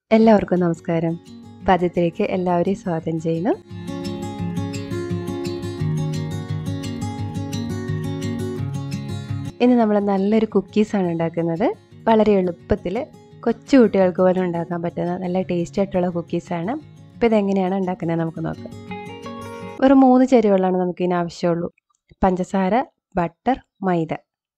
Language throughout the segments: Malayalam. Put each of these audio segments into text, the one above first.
എല്ലാവർക്കും നമസ്കാരം പാചകത്തിലേക്ക് എല്ലാവരെയും സ്വാഗതം ചെയ്യുന്നു ഇന്ന് നമ്മൾ നല്ലൊരു കുക്കീസാണ് ഉണ്ടാക്കുന്നത് വളരെ എളുപ്പത്തിൽ കൊച്ചു കുട്ടികൾക്ക് പോലും ഉണ്ടാക്കാൻ പറ്റുന്ന നല്ല ടേസ്റ്റി ആയിട്ടുള്ള കുക്കീസാണ് അപ്പോൾ ഇതെങ്ങനെയാണ് ഉണ്ടാക്കുന്നത് നമുക്ക് നോക്കാം ഒരു മൂന്ന് ചേരുവകളാണ് നമുക്ക് ഇതിന് ആവശ്യമുള്ളൂ പഞ്ചസാര ബട്ടർ മൈദ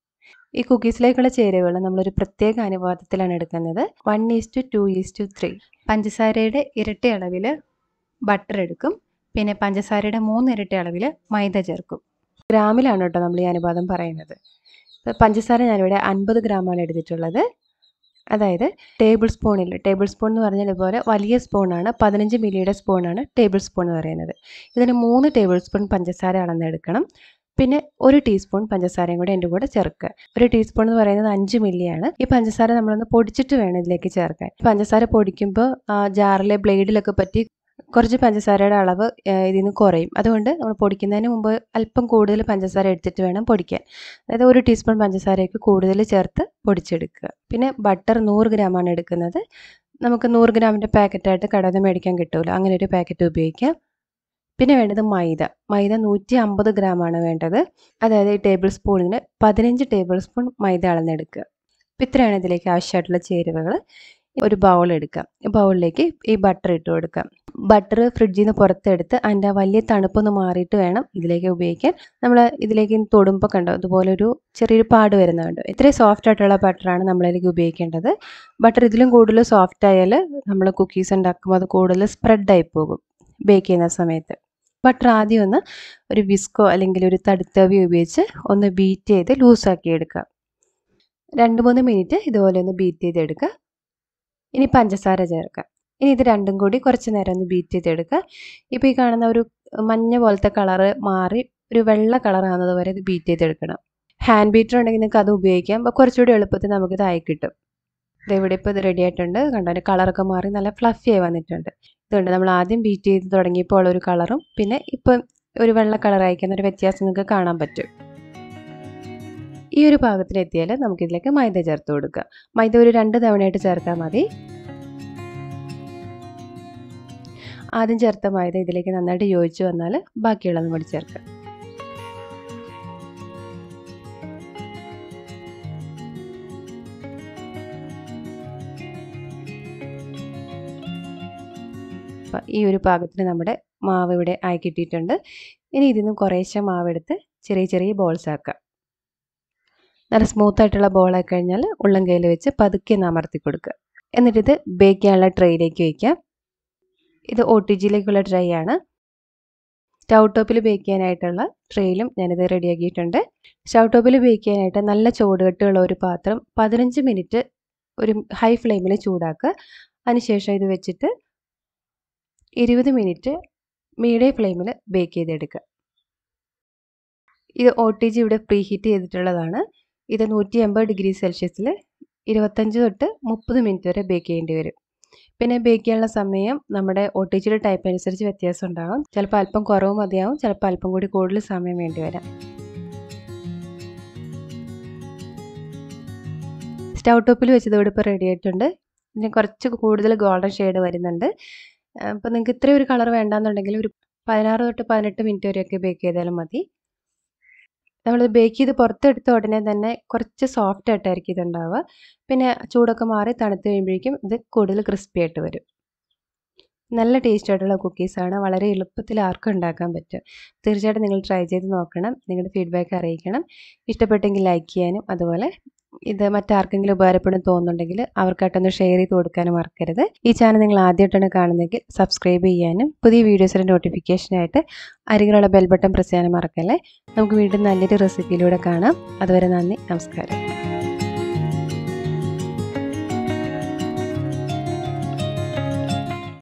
ഈ കുക്കീസിലേക്കുള്ള ചേരുവകൾ നമ്മളൊരു പ്രത്യേക അനുപാതത്തിലാണ് എടുക്കുന്നത് one is to is to three പഞ്ചസാരയുടെ ഇരട്ടി അളവിൽ ബട്ടർ എടുക്കും പിന്നെ പഞ്ചസാരയുടെ മൂന്ന് ഇരട്ടി അളവിൽ മൈദ ചേർക്കും ഗ്രാമിലാണ് കേട്ടോ നമ്മൾ ഈ അനുപാതം പറയുന്നത് ഇപ്പോൾ പഞ്ചസാര ഞാനിവിടെ അൻപത് ഗ്രാമാണ് എടുത്തിട്ടുള്ളത് അതായത് ടേബിൾ സ്പൂണിൽ ടേബിൾ സ്പൂൺ എന്ന് പറഞ്ഞാൽ ഇതുപോലെ വലിയ സ്പൂണാണ് പതിനഞ്ച് മില്ലിയുടെ സ്പൂണാണ് ടേബിൾ സ്പൂൺ എന്ന് പറയുന്നത് ഇതിന് മൂന്ന് ടേബിൾ സ്പൂൺ പഞ്ചസാര അളന്നെടുക്കണം പിന്നെ ഒരു ടീസ്പൂൺ പഞ്ചസാരയും കൂടെ എൻ്റെ കൂടെ ചേർക്കുക ഒരു ടീസ്പൂൺ എന്ന് പറയുന്നത് അഞ്ച് മില്ലിയാണ് ഈ പഞ്ചസാര നമ്മളൊന്ന് പൊടിച്ചിട്ട് വേണം ഇതിലേക്ക് ചേർക്കാൻ പഞ്ചസാര പൊടിക്കുമ്പോൾ ജാറിലെ ബ്ലേഡിലൊക്കെ പറ്റി കുറച്ച് പഞ്ചസാരയുടെ അളവ് ഇതിൽ നിന്ന് കുറയും അതുകൊണ്ട് നമ്മൾ പൊടിക്കുന്നതിന് മുമ്പ് അല്പം കൂടുതൽ പഞ്ചസാര എടുത്തിട്ട് വേണം പൊടിക്കാൻ അതായത് ഒരു ടീസ്പൂൺ പഞ്ചസാരയ്ക്ക് കൂടുതൽ ചേർത്ത് പൊടിച്ചെടുക്കുക പിന്നെ ബട്ടർ നൂറ് ഗ്രാമാണ് എടുക്കുന്നത് നമുക്ക് നൂറ് ഗ്രാമിൻ്റെ പാക്കറ്റായിട്ട് കടയിൽ നിന്ന് മേടിക്കാൻ കിട്ടുമല്ലോ അങ്ങനെ ഒരു പാക്കറ്റ് ഉപയോഗിക്കാം പിന്നെ വേണ്ടത് മൈദ മൈദ നൂറ്റി അമ്പത് ഗ്രാമാണ് വേണ്ടത് അതായത് ഈ ടേബിൾ സ്പൂണിന് പതിനഞ്ച് ടേബിൾ സ്പൂൺ മൈദ അളന്നെടുക്കുക അപ്പം ഇത്രയാണ് ഇതിലേക്ക് ആവശ്യമായിട്ടുള്ള ചേരുവകൾ ഒരു ബൗൾ എടുക്കാം ബൗളിലേക്ക് ഈ ബട്ടർ ഇട്ട് കൊടുക്കാം ബട്ടർ ഫ്രിഡ്ജിൽ നിന്ന് പുറത്തെടുത്ത് അതിൻ്റെ ആ വലിയ തണുപ്പൊന്ന് മാറിയിട്ട് വേണം ഇതിലേക്ക് ഉപയോഗിക്കാൻ നമ്മൾ ഇതിലേക്ക് തൊടുമ്പോൾ കണ്ടോ അതുപോലെ ഒരു ചെറിയൊരു പാട് വരുന്നത് കണ്ടോ ഇത്രയും സോഫ്റ്റ് ആയിട്ടുള്ള ബട്ടറാണ് നമ്മളിലേക്ക് ഉപയോഗിക്കേണ്ടത് ബട്ടർ ഇതിലും കൂടുതൽ സോഫ്റ്റ് ആയാൽ നമ്മൾ കുക്കീസ് ഉണ്ടാക്കുമ്പോൾ അത് കൂടുതൽ സ്പ്രെഡായി പോകും ബേക്ക് ചെയ്യുന്ന സമയത്ത് ബട്ടർ ആദ്യം ഒന്ന് ഒരു വിസ്കോ അല്ലെങ്കിൽ ഒരു തടുത്തവി ഉപയോഗിച്ച് ഒന്ന് ബീറ്റ് ചെയ്ത് ലൂസാക്കി എടുക്കുക രണ്ട് മൂന്ന് മിനിറ്റ് ഇതുപോലെ ഒന്ന് ബീറ്റ് ചെയ്തെടുക്കുക ഇനി പഞ്ചസാര ചേർക്കുക ഇനി ഇത് രണ്ടും കൂടി കുറച്ച് നേരം ഒന്ന് ബീറ്റ് ചെയ്തെടുക്കുക ഇപ്പോൾ ഈ കാണുന്ന ഒരു മഞ്ഞ പോലത്തെ കളറ് മാറി ഒരു വെള്ള കളറാകുന്നത് വരെ ഇത് ബീറ്റ് ചെയ്തെടുക്കണം ഹാൻഡ് ബീറ്റർ ഉണ്ടെങ്കിൽ നിങ്ങൾക്ക് അത് ഉപയോഗിക്കാം അപ്പോൾ കുറച്ചുകൂടി എളുപ്പത്തിൽ നമുക്കിത് ആയി കിട്ടും ഇത് ഇവിടെ ഇപ്പോൾ ഇത് റെഡി ആയിട്ടുണ്ട് കണ്ടോ അതിൻ്റെ കളറൊക്കെ മാറി നല്ല ഫ്ലഫി ആയി വന്നിട്ടുണ്ട് ഇതുണ്ട് നമ്മൾ ആദ്യം ബീറ്റ് ചെയ്ത് തുടങ്ങിയപ്പോൾ ഒരു കളറും പിന്നെ ഇപ്പം ഒരു വെള്ള കളർ അയക്കുന്ന ഒരു വ്യത്യാസം നിങ്ങൾക്ക് കാണാൻ പറ്റും ഈ ഒരു പാകത്തിന് എത്തിയാൽ നമുക്കിതിലേക്ക് മൈദ ചേർത്ത് കൊടുക്കുക മൈദ ഒരു രണ്ട് തവണയായിട്ട് ചേർത്താൽ മതി ആദ്യം ചേർത്ത മൈദ ഇതിലേക്ക് നന്നായിട്ട് യോജിച്ച് വന്നാൽ ബാക്കിയുള്ളതും കൂടി ചേർക്കുക ഈ ഒരു പാകത്തിന് നമ്മുടെ മാവ് ഇവിടെ ആയി കിട്ടിയിട്ടുണ്ട് ഇനി ഇതിൽ നിന്ന് കുറേശ്ശെ മാവെടുത്ത് ചെറിയ ചെറിയ ബോൾസ് ആക്കുക നല്ല സ്മൂത്ത് ആയിട്ടുള്ള ബോളായി കഴിഞ്ഞാൽ ഉള്ളം കയ്യിൽ വെച്ച് പതുക്കെ ഒന്ന് അമർത്തി കൊടുക്കുക എന്നിട്ട് ഇത് ബേക്ക് ചെയ്യാനുള്ള ട്രേയിലേക്ക് വയ്ക്കാം ഇത് ഒ ടി ജിയിലേക്കുള്ള ട്രേ ആണ് സ്റ്റൗ ടോപ്പിൽ ബേക്ക് ചെയ്യാനായിട്ടുള്ള ട്രേയിലും ഞാനിത് റെഡിയാക്കിയിട്ടുണ്ട് സ്റ്റൗ ടോപ്പിൽ ബേക്ക് ചെയ്യാനായിട്ട് നല്ല ചൂടുകെട്ടുള്ള ഒരു പാത്രം പതിനഞ്ച് മിനിറ്റ് ഒരു ഹൈ ഫ്ലെയിമിൽ ചൂടാക്കുക അതിനുശേഷം ഇത് വെച്ചിട്ട് ഇരുപത് മിനിറ്റ് മീഡിയം ഫ്ലെയിമിൽ ബേക്ക് ചെയ്തെടുക്കുക ഇത് ഒ ടി ജി ഇവിടെ പ്രീ ഹീറ്റ് ചെയ്തിട്ടുള്ളതാണ് ഇത് നൂറ്റി എൺപത് ഡിഗ്രി സെൽഷ്യസിൽ ഇരുപത്തഞ്ച് തൊട്ട് മുപ്പത് മിനിറ്റ് വരെ ബേക്ക് ചെയ്യേണ്ടി വരും പിന്നെ ബേക്ക് ചെയ്യാനുള്ള സമയം നമ്മുടെ ഒ ടി ജിയുടെ ടൈപ്പ് അനുസരിച്ച് വ്യത്യാസം ഉണ്ടാകും ചിലപ്പോൾ അല്പം കുറവ് മതിയാവും ചിലപ്പോൾ അല്പം കൂടി കൂടുതൽ സമയം വേണ്ടി വരാം സ്റ്റൗ ടോപ്പിൽ വെച്ചത് ഇവിടെ ഇപ്പോൾ റെഡി ആയിട്ടുണ്ട് ഇതിന് കുറച്ച് കൂടുതൽ ഗോൾഡൻ ഷെയ്ഡ് വരുന്നുണ്ട് അപ്പോൾ നിങ്ങൾക്ക് ഇത്രയും ഒരു കളർ വേണ്ടാന്നുണ്ടെങ്കിൽ ഒരു പതിനാറ് തൊട്ട് പതിനെട്ട് മിനിറ്റ് വരെയൊക്കെ ബേക്ക് ചെയ്താലും മതി നമ്മൾ ബേക്ക് ചെയ്ത് പുറത്തെടുത്ത ഉടനെ തന്നെ കുറച്ച് സോഫ്റ്റ് ആയിട്ടായിരിക്കും ഇതുണ്ടാവുക പിന്നെ ചൂടൊക്കെ മാറി തണുത്ത് കഴിയുമ്പോഴേക്കും ഇത് കൂടുതൽ ക്രിസ്പി ആയിട്ട് വരും നല്ല ടേസ്റ്റ് ആയിട്ടുള്ള കുക്കീസാണ് വളരെ എളുപ്പത്തിൽ ആർക്കും ഉണ്ടാക്കാൻ പറ്റും തീർച്ചയായിട്ടും നിങ്ങൾ ട്രൈ ചെയ്ത് നോക്കണം നിങ്ങളുടെ ഫീഡ്ബാക്ക് അറിയിക്കണം ഇഷ്ടപ്പെട്ടെങ്കിൽ ലൈക്ക് ചെയ്യാനും അതുപോലെ ഇത് മറ്റാർക്കെങ്കിലും ഉപകാരപ്പെടും തോന്നുന്നുണ്ടെങ്കിൽ അവർക്കായിട്ടൊന്ന് ഷെയർ ചെയ്ത് കൊടുക്കാനും മറക്കരുത് ഈ ചാനൽ നിങ്ങൾ ആദ്യമായിട്ടാണ് കാണുന്നതെങ്കിൽ സബ്സ്ക്രൈബ് ചെയ്യാനും പുതിയ വീഡിയോസിൻ്റെ നോട്ടിഫിക്കേഷനായിട്ട് അരികിലുള്ള ബെൽ ബട്ടൺ പ്രസ് ചെയ്യാനും മറക്കല്ലേ നമുക്ക് വീണ്ടും നല്ലൊരു റെസിപ്പിയിലൂടെ കാണാം അതുവരെ നന്ദി നമസ്കാരം